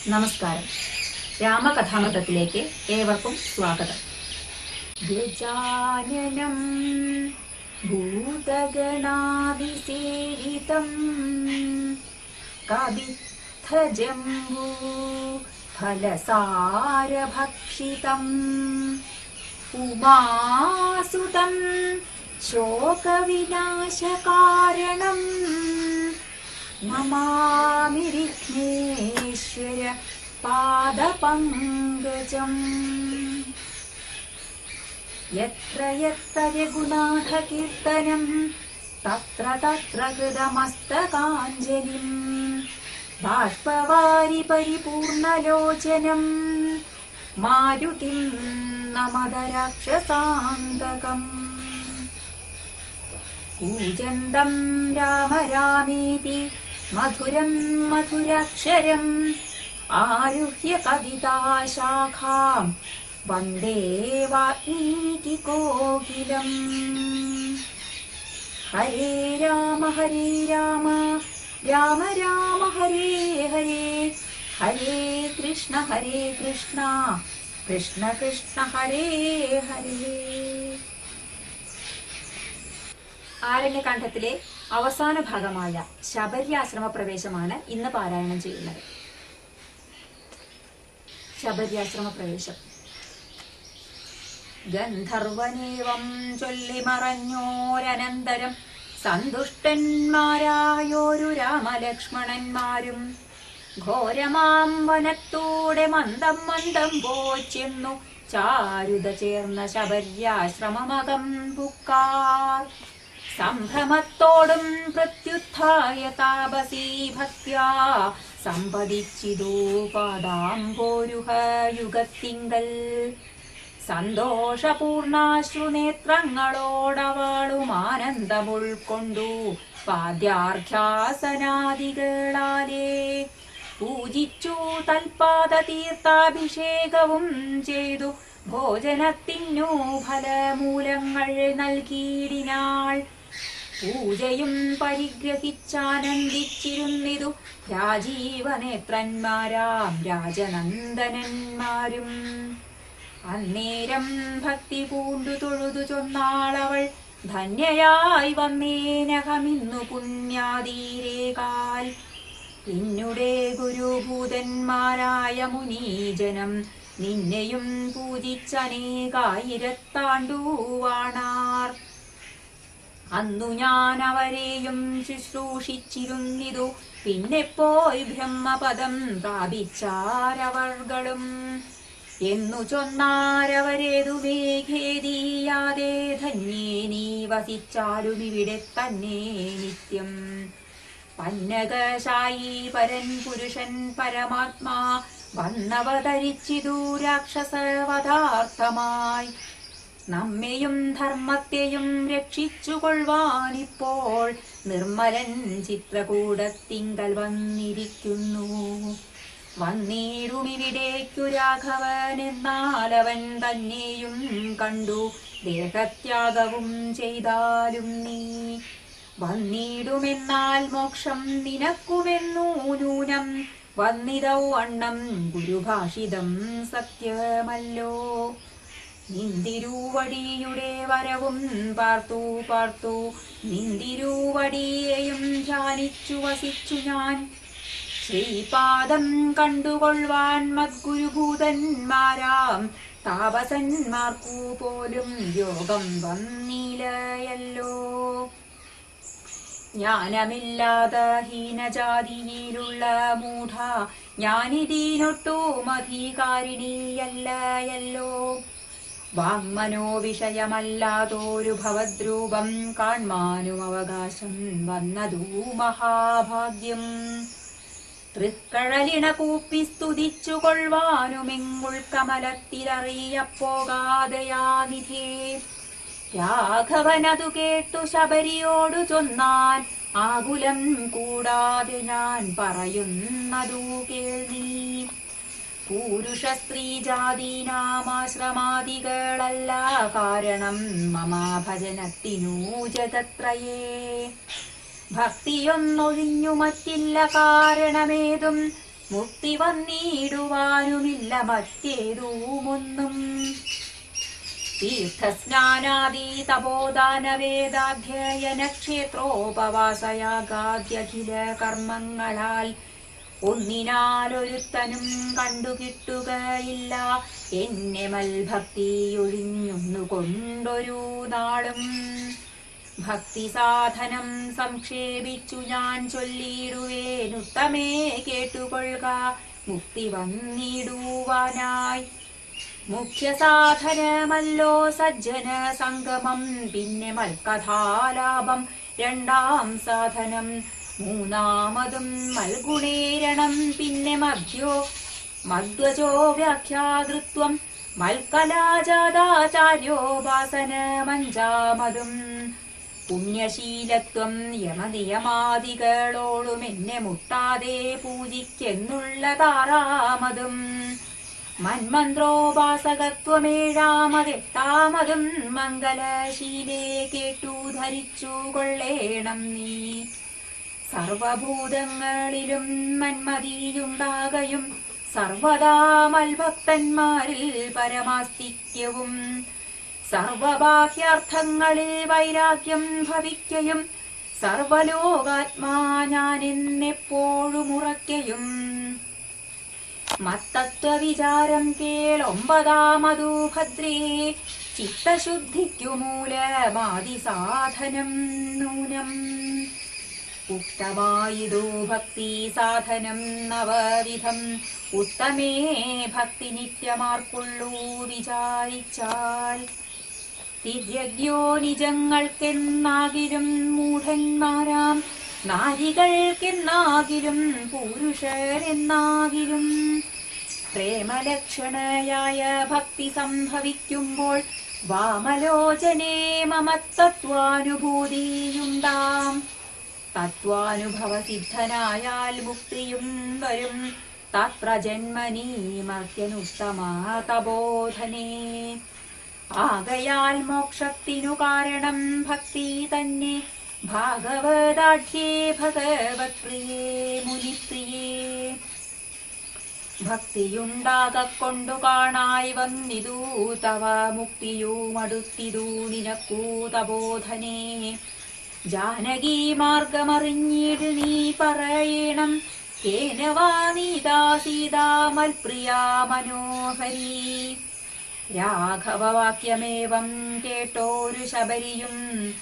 നമസ്കാരം രാമകഥാമൃതത്തിലേക്ക് ഏവർക്കും സ്വാഗതം ഗജാനനം ഭൂതഗണാതിസേവിതം കവിദ്ധജംബൂ ഫലസാരഭക്ഷിതം ഉമാസുതം ശോകവിനാശകാരണം നമാമി വിഘ്നേശ്വര പാദപങ്കജം യത്ര യത്ര രഘുനാഥകീർത്തനം തത്ര തത്ര കൃതമസ്തകാഞ്ജലിം ബാഷ്പവാരി പരിപൂർണലോചനം മാരുതിം നമത രാക്ഷസാന്തകം കൂജന്തം രാമ രാമേതി മധുരം മധുരാക്ഷരം ആരുഹ്യ കവിതാശാഖാം വന്ദേ വാൽമീകി കോകിലം ഹരേ രാമ ഹരേ രാമ രാമ രാമ ഹരേ ഹരേ ഹരേ കൃഷ്ണ ഹരേ കൃഷ്ണ കൃഷ്ണ കൃഷ്ണ ഹരേ ഹരേ ആരണ്യകാന്ഡത്തിലെ അവസാന ഭാഗമായ ശബര്യാശ്രമ പ്രവേശമാണ് ഇന്ന് പാരായണം ചെയ്യുന്നത് ശബര്യാശ്രമ പ്രവേശം ഗന്ധർവനേവം ചൊല്ലി മറഞ്ഞോരനന്തരം സന്തുഷ്ടന്മാരായോരു രാമലക്ഷ്മണന്മാരും ഘോരമാം വനത്തൂടെ മന്ദം മന്ദം പോച്ചെന്നു ചാരുത ചേർന്ന ശബര്യാശ്രമമകം പുക്കാർ സംഭ്രമത്തോടും പ്രത്യുത്ഥായ താപസീ ഭക്യാ സമ്പതിച്ചിതൂ പാദാംബോരുഹയുഗത്തിങ്കൽ സന്തോഷപൂർണാശ്രുനേത്രങ്ങളോടവാളും ആനന്ദമുൾക്കൊണ്ടു പാദ്യാർഘ്യാസനാദികളാലേ പൂജിച്ചു തൽപാദ തീർത്ഥാഭിഷേകവും ചെയ്തു ഭോജനത്തിനു ഫലമൂലങ്ങൾ നൽകിയിടിനാൾ പൂജയും പരിഗ്രഹിച്ചാനന്ദിച്ചിരുന്നിതു രാജീവനേത്രന്മാരാം രാജനന്ദനന്മാരും അന്നേരം ഭക്തി പൂണ്ടു തൊഴുതു ചൊന്നാളവൾ ധന്യയായി വന്നേനഹമിന്നു പുണ്യാതീരേകാൽ നിന്നുടെ ഗുരുഭൂതന്മാരായ മുനീജനം നിന്നെയും പൂജിച്ചനേകായിരത്താണ്ടുവാണാർ അന്നു ഞാൻ അവരെയും ശുശ്രൂഷിച്ചിരുന്നിതു പിന്നെ പോയി ബ്രഹ്മപദം പ്രാപിച്ചാരവർകളും എന്നു ചൊന്നാരവരേതു മേഘേതീയാതെ ധന്യേ നീ വസിച്ചാലും ഇവിടെ തന്നെ നിത്യം പന്നകശായി പരൻ പുരുഷൻ പരമാത്മാ വന്നവതരിച്ചിതു രാക്ഷസവധാർത്ഥമായി നമ്മെയും ധർമ്മത്തെയും രക്ഷിച്ചുകൊള്ളുവാനിപ്പോൾ നിർമ്മലൻ ചിത്രകൂടത്തിങ്കൽ വന്നിരിക്കുന്നു വന്നിടുമിവിടേക്കു രാഘവൻ എന്നാലവൻ തന്നെയും കണ്ടു ദേഹത്യാഗവും ചെയ്താലും നീ വന്നിടുമെന്നാൽ മോക്ഷം നിനക്കുമെന്നു നൂനം വന്നിതൗ അണ്ണം ഗുരുഭാഷിതം സത്യമല്ലോ നിന്തിരുവടിയുടെ വരവും പാർത്തു പാർത്തു നിന്തിരുവടിയെയും ധ്യാനിച്ചു വസിച്ചു ഞാൻ ശ്രീപാദം കണ്ടുകൊള്ളുവാൻ മദ്ഗുരുഭൂതന്മാരാം താപസന്മാർക്കു പോലും യോഗം വന്നിലയല്ലോ ജ്ഞാനമില്ലാത ഹീനജാതിയിലുള്ള മൂഢ ഞാനിതീനൊട്ടും അധികാരിണിയല്ലയല്ലോ വാങ്മനോ വിഷയമല്ലാതൊരു ഭവദ്രൂപം കാൺമാനും അവകാശം വന്നതൂ മഹാഭാഗ്യം തൃക്കഴലിണ കൂപ്പി സ്തുതിച്ചു കൊള്ളുവാനുമെങ്ങുൾ കമലത്തിലറിയപ്പോകാതെയാനിധേ രാഘവനതു കേട്ടു ശബരിയോടു ചൊന്നാൻ ആകുലം കൂടാതെ ഞാൻ പറയുന്നതു കേൾവീ പുരുഷ സ്ത്രീ ജാതീനാമാശ്രമാദികളല്ല കാരണം മമ ഭജനത്തിനു ജഗത്രയേ ഭക്തിയൊന്നൊഴിഞ്ഞു മറ്റില്ല കാരണമേതും മുക്തി വന്നിടുവാനുമില്ല മറ്റേതുമൊന്നും തീർത്ഥസ്നാനാദി തപോദാന വേദാധ്യയന ക്ഷേത്രോപവാസയാഗാദ്യഖില കർമ്മങ്ങളാൽ ഒന്നിനാലൊരുത്തനും കണ്ടുകിട്ടുകയില്ല എന്നെ മൽഭക്തി ഒഴിഞ്ഞൊന്നു കൊണ്ടൊരു നാളും ഭക്തി സാധനം സംക്ഷേപിച്ചു ഞാൻ ചൊല്ലിടുവേനുത്തമേ കേട്ടുകൊള്ളുക മുക്തി വന്നിടുവാനായി മുഖ്യ സാധനമല്ലോ സജ്ജന സംഗമം പിന്നെ മൽക്കഥാലാപം രണ്ടാം സാധനം മൂന്നാമതും മൽഗുണേരണം പിന്നെ മധ്യോ മധ്വജോ വ്യാഖ്യാതൃത്വം മൽക്കലാജാതാചാര്യോപാസന മഞ്ചാമതും പുണ്യശീലത്വം യമനിയമാദികളോടും എന്നെ മുട്ടാതെ പൂജിക്കെന്നുള്ള താറാമതും മന്മന്ത്രോപാസകത്വമേഴാമതെട്ടാമതും മംഗലശീലേ കേട്ടു ധരിച്ചു കൊള്ളേണം നീ സർവഭൂതങ്ങളിലും മന്മതിയുണ്ടാകയും സർവദാ മൽഭക്തന്മാരിൽ പരമാസ്തിക്യവും സർവബാഹ്യാർത്ഥങ്ങളിൽ വൈരാഗ്യം ഭവിക്കയും സർവലോകാത്മാ ഞാനെന്നെപ്പോഴും ഉറക്കയും മത്തത്വവിചാരം കേളൊമ്പതാമതു ഭദ്രേ ചിത്തശുദ്ധിക്കു മൂലമാതി സാധനം നൂനം ഉക്തമായിതു ഭക്തി സാധനം നവവിധം ഉത്തമേ ഭക്തി നിത്യമാർക്കുള്ളൂ വിചാരിച്ചാൽ തിര്യജ്ഞോ നിജങ്ങൾക്കെന്നാകിലും മൂഢന്മാരാം നാരികൾക്കെന്നാകിലും പുരുഷരെന്നാകിലും പ്രേമലക്ഷണയായ ഭക്തി സംഭവിക്കുമ്പോൾ വാമലോചനേ മമത്തത്വാനുഭൂതിയുണ്ടാം തത്വാനുഭവസിദ്ധനായാൽ മുക്തിയും വരും തത്ര ജന്മനീ മർത്യനുത്തമാ തബോധനേ ആകയാൽ മോക്ഷത്തിനു കാരണം ഭക്തി തന്നെ ഭാഗവതാഠ്യേ ഭഗവത്പ്രിയേ മുനിപ്രിയേ ഭക്തിയുണ്ടാകൊണ്ടു കാണായി വന്നിതു തവ മുക്തിയുമടുത്തിതു നിനക്കൂ തബോധനേ ജാനകി മാർഗമറിഞ്ഞിട് നീ പറയണം കേനവാ നീതാ സീതാമൽപ്രിയാ മനോഹരീ രാഘവവാക്യമേവം കേട്ടോരു ശബരിയും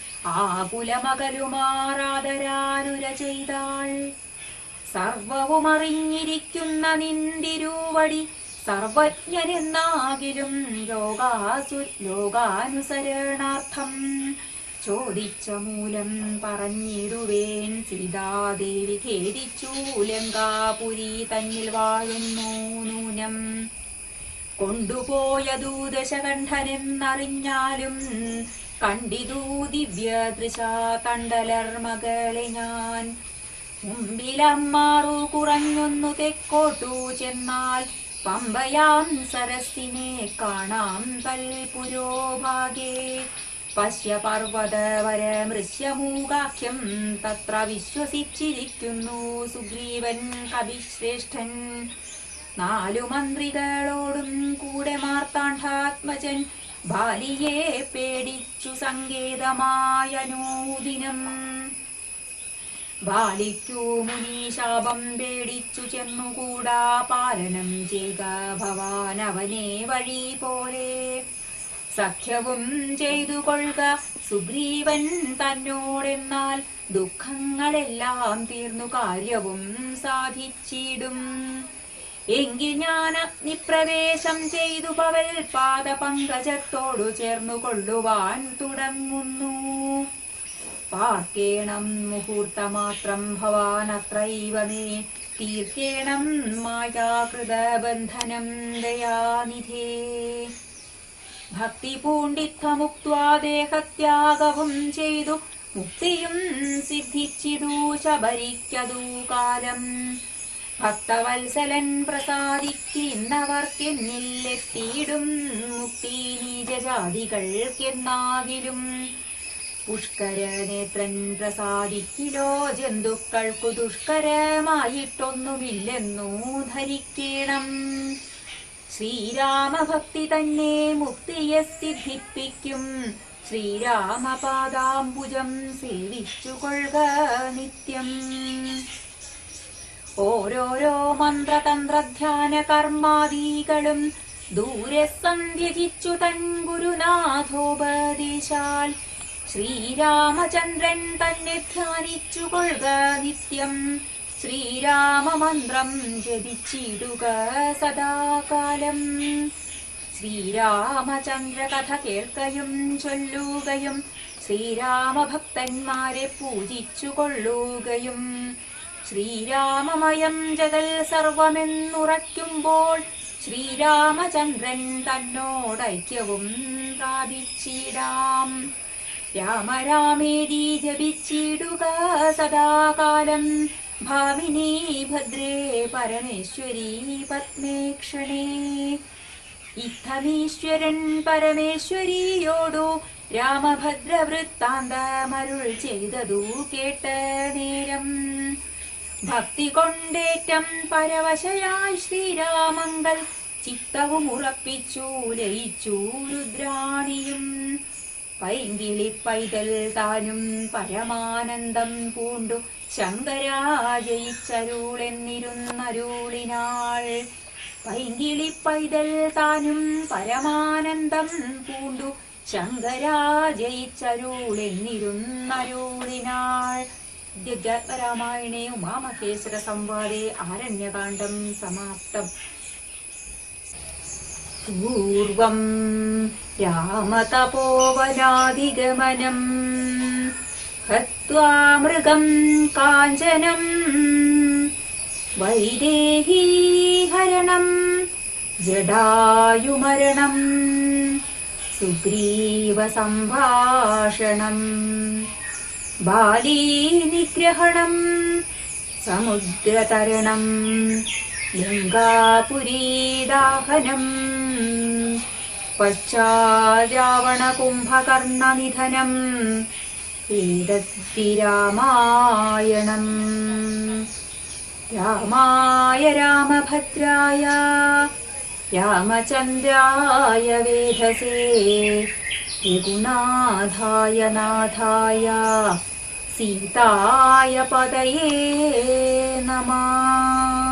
ആകുലമകലുമാറാദരാനുര ചെയ്താൾ സർവവും അറിഞ്ഞിരിക്കുന്ന നിന്തിരുവടി സർവജ്ഞനെന്നാകിലും ലോകാസു ലോകാനുസരണാർത്ഥം ചോദിച്ച മൂലം പറഞ്ഞിടുവേൻ സീതാദേവി ഖേദിച്ചു ലങ്കാപുരി തന്നിൽ വാഴുന്നു നൂനം കൊണ്ടുപോയ ദൂതശകണ്ഠനെന്നറിഞ്ഞാലും കണ്ടിതു ദിവ്യ ദൃശ തണ്ടലർ മകളെ ഞാൻ മുമ്പിലമ്മാറു കുറഞ്ഞൊന്നു തെക്കോട്ടു ചെന്നാൽ പമ്പയാം സരസിനെ കാണാം തൽപുരോഭാഗേ പശ്യ പർവ്വതവര മൃശ്യമൂകാഖ്യം തത്ര വിശ്വസിച്ചിരിക്കുന്നു സുഗ്രീവൻ കവിശ്രേഷ്ഠൻ നാലു മന്ത്രികളോടും കൂടെ മാർത്താണ്ഡാത്മജൻ ബാലിയെ പേടിച്ചു സങ്കേതമായ നൂദിനം ബാലിക്കു മുനീശാപം പേടിച്ചു ചെന്നുകൂടാ പാലനം ചെയ്ത ഭവാൻ അവനെ വഴി പോലെ സഖ്യവും ചെയ്തു കൊള്ളുക സുഗ്രീവൻ തന്നോടെന്നാൽ ദുഃഖങ്ങളെല്ലാം തീർന്നു കാര്യവും സാധിച്ചിടും എങ്കിൽ ഞാൻ അഗ്നിപ്രവേശം ചെയ്തു പവൽ പാദ പങ്കജത്തോടു ചേർന്നു കൊള്ളുവാൻ തുടങ്ങുന്നു പാർക്കേണം മുഹൂർത്തമാത്രം ഭവാൻ അത്രൈവ മേ തീർക്കേണം മായാകൃതബന്ധനം ദയാനിധേ ഭക്തി പൂണ്ടിത്തമുക്വാ ദേഹത്യാഗവും ചെയ്തു മുക്തിയും സിദ്ധിച്ചിതു ശബരിക്കതു കാലം ഭക്തവത്സലൻ പ്രസാദിക്കുന്നവർക്കെന്നില്ലെത്തിയിടും മുക്തി നീചജാതികൾക്കെന്നാകിലും പുഷ്കര നേത്രൻ പ്രസാദിക്കിലോ ജന്തുക്കൾക്കു ദുഷ്കരമായിട്ടൊന്നുമില്ലെന്നു ധരിക്കണം ശ്രീരാമഭക്തി തന്നെ മുക്തിയെ സിദ്ധിപ്പിക്കും ശ്രീരാമപാദാംബുജം സേവിച്ചുകൊള്ളുക നിത്യം ഓരോരോ മന്ത്രതന്ത്രധ്യാന കർമാദികളും ദൂരെ സന്ധ്യജിച്ചു തൻ ഗുരുനാഥോപദേശാൽ ശ്രീരാമചന്ദ്രൻ തന്നെ ധ്യാനിച്ചുകൊള്ളുക നിത്യം ശ്രീരാമമന്ത്രം ജപിച്ചിടുക സദാകാലം ശ്രീരാമചന്ദ്ര കഥ കേൾക്കയും ചൊല്ലുകയും ശ്രീരാമഭക്തന്മാരെ പൂജിച്ചു കൊള്ളുകയും ശ്രീരാമമയം ജഗൽ സർവമെന്നുറയ്ക്കുമ്പോൾ ശ്രീരാമചന്ദ്രൻ തന്നോടൈക്യവും പ്രാപിച്ചിടാം രാമരാമേരി ജപിച്ചിടുക സദാകാലം ഭാമിനി ഭദ്രേ പരമേശ്വരി പത്മേക്ഷണേ ഇത്തമീശ്വരൻ പരമേശ്വരിയോടു രാമഭദ്ര വൃത്താന്തമരുൾ ചെയ്തതു കേട്ട നേരം ഭക്തി കൊണ്ടേറ്റം പരവശയായി ശ്രീരാമങ്കൽ ചിത്തവും ഉറപ്പിച്ചു ലയിച്ചു രുദ്രാണിയും പൈങ്കിളി പൈതൽ താനും പരമാനന്ദം പൂണ്ടു ശങ്കരാജയിച്ചരുളെന്നിരുന്നരുളിനാൾ പൈങ്കിളി പൈതൽ താനും പരമാനന്ദം പൂണ്ടു ശങ്കരാജയിച്ചരുളെന്നിരുന്നരുളിനാൾ ദിവ്യാത്മരാമായണേ ഉമാമഹേശ്വര സംവാദേ ആരണ്യകാണ്ഡം സമാപ്തം പൂർവം രാമതപോവനാദിഗമനം ഹത്വാ മൃഗം കാഞ്ചനം വൈദേഹീഹരണം ജടായുമരണം സുഗ്രീവസംഭാഷണം ബാലീനിഗ്രഹണം സമുദ്രതരണം ലങ്കാപുരീദാഹനം പശ്ചാരാവണകുംഭകർണനിധനം ഏതദ്ധി രാമായണം രാമായ രാമഭദ്രായ രാമചന്ദ്രായ വേധസേ രഘുനാഥായ നാഥായ സീതായ പതയേ നമഃ